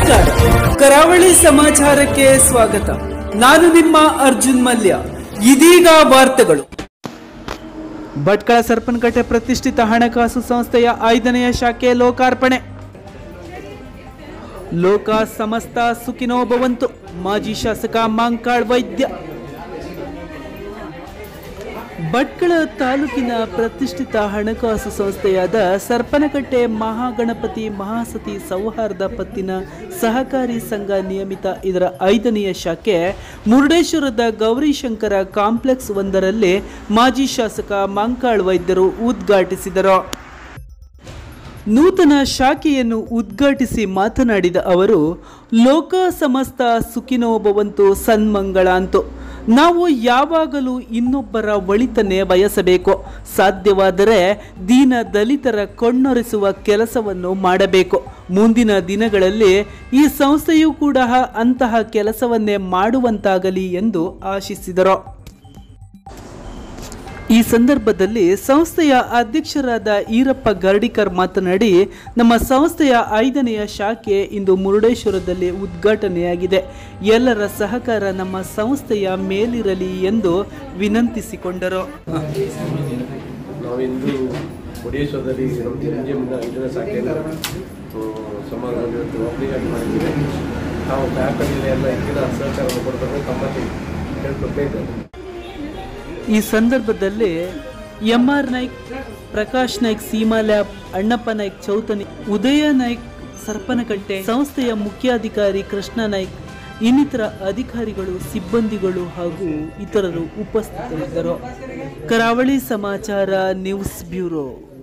ನಮಸ್ಕಾರ ಕರಾವಳಿ ಸಮಾಚಾರಕ್ಕೆ ಸ್ವಾಗತ ನಾನು ನಿಮ್ಮ ಅರ್ಜುನ್ ಮಲ್ಯ ಇದೀಗ ವಾರ್ತೆಗಳು ಭಟ್ಕಳ ಸರ್ಪನಕಟ್ಟೆ ಪ್ರತಿಷ್ಠಿತ ಹಣಕಾಸು ಸಂಸ್ಥೆಯ ಐದನೆಯ ಶಾಖೆ ಲೋಕಾರ್ಪಣೆ ಲೋಕ ಸಮಸ್ತ ಸುಖಿನೋ ಭವಂತು ಮಾಜಿ ಶಾಸಕ ಮಾಂಕಾಳ್ ವೈದ್ಯ ಭಟ್ಕಳ ತಾಲೂಕಿನ ಪ್ರತಿಷ್ಠಿತ ಹಣಕಾಸು ಸಂಸ್ಥೆಯಾದ ಸರ್ಪನಕಟ್ಟೆ ಮಹಾಗಣಪತಿ ಮಹಾಸತಿ ಸೌಹಾರ್ದ ಪತ್ತಿನ ಸಹಕಾರಿ ಸಂಘ ನಿಯಮಿತ ಇದರ ಐದನೆಯ ಶಾಖೆ ಮುರುಡೇಶ್ವರದ ಗೌರಿಶಂಕರ ಕಾಂಪ್ಲೆಕ್ಸ್ ಒಂದರಲ್ಲಿ ಮಾಜಿ ಶಾಸಕ ಮಾಂಕಾಳ್ ವೈದ್ಯರು ಉದ್ಘಾಟಿಸಿದರು ನೂತನ ಶಾಖೆಯನ್ನು ಉದ್ಘಾಟಿಸಿ ಮಾತನಾಡಿದ ಅವರು ಲೋಕ ಸಮಸ್ತ ಸುಖಿನೋ ಭವಂತು ಸನ್ಮಂಗಳ ಅಂತು ನಾವು ಯಾವಾಗಲೂ ಇನ್ನೊಬ್ಬರ ಒಳಿತನ್ನೇ ಬಯಸಬೇಕು ಸಾಧ್ಯವಾದರೆ ದೀನ ದಲಿತರ ಕಣ್ಣೊರೆಸುವ ಕೆಲಸವನ್ನು ಮಾಡಬೇಕು ಮುಂದಿನ ದಿನಗಳಲ್ಲಿ ಈ ಸಂಸ್ಥೆಯೂ ಕೂಡ ಅಂತಹ ಕೆಲಸವನ್ನೇ ಮಾಡುವಂತಾಗಲಿ ಎಂದು ಆಶಿಸಿದರು ಈ ಸಂದರ್ಭದಲ್ಲಿ ಸಂಸ್ಥೆಯ ಅಧ್ಯಕ್ಷರಾದ ಈರಪ್ಪ ಗರ್ಡಿಕರ್ ಮಾತನಾಡಿ ನಮ್ಮ ಸಂಸ್ಥೆಯ ಐದನೆಯ ಶಾಖೆ ಇಂದು ಮುರುಡೇಶ್ವರದಲ್ಲಿ ಉದ್ಘಾಟನೆಯಾಗಿದೆ ಎಲ್ಲರ ಸಹಕಾರ ನಮ್ಮ ಸಂಸ್ಥೆಯ ಮೇಲಿರಲಿ ಎಂದು ವಿನಂತಿಸಿಕೊಂಡರು ನಾವಿಂದು ಮುರುಡೇಶ್ವರದಲ್ಲಿ ನಮ್ಮ ಜಿಮ್ನ ಐದನೇ ಶಾಖೆಯನ್ನು ಸಮಾಜದಲ್ಲಿ ಓಪನಿಂಗ್ ಆಗಿ ಮಾಡಿದ್ದೀವಿ ನಾವು ಬ್ಯಾಂಕಲ್ಲಿ ಎಲ್ಲ ಹೆಚ್ಚಿನ ಸಹಕಾರವನ್ನು ಕೊಡಬೇಕು ತಮ್ಮಲ್ಲಿ ಕೇಳ್ಕೊಳ್ಬೇಕು ಈ ಸಂದರ್ಭದಲ್ಲಿ M R Naik Prakash Naik Seema lab Annappa Naik Chautani Udaya Naik Sarpanakatte ಸಂಸ್ಥೆಯ ಮುಖ್ಯಾಧಿಕಾರಿ ಕೃಷ್ಣ ನಾಯ್ಕ್ ಇನ್ನಿತರ ಅಧಿಕಾರಿಗಳು ಸಿಬ್ಬಂದಿಗಳು ಹಾಗೂ ಇತರರು ಉಪಸ್ಥಿತರಿದ್ದರು ಕರಾವಳಿ ಸಮಾಚಾರ ನ್ಯೂಸ್ ಬ್ಯೂರೋ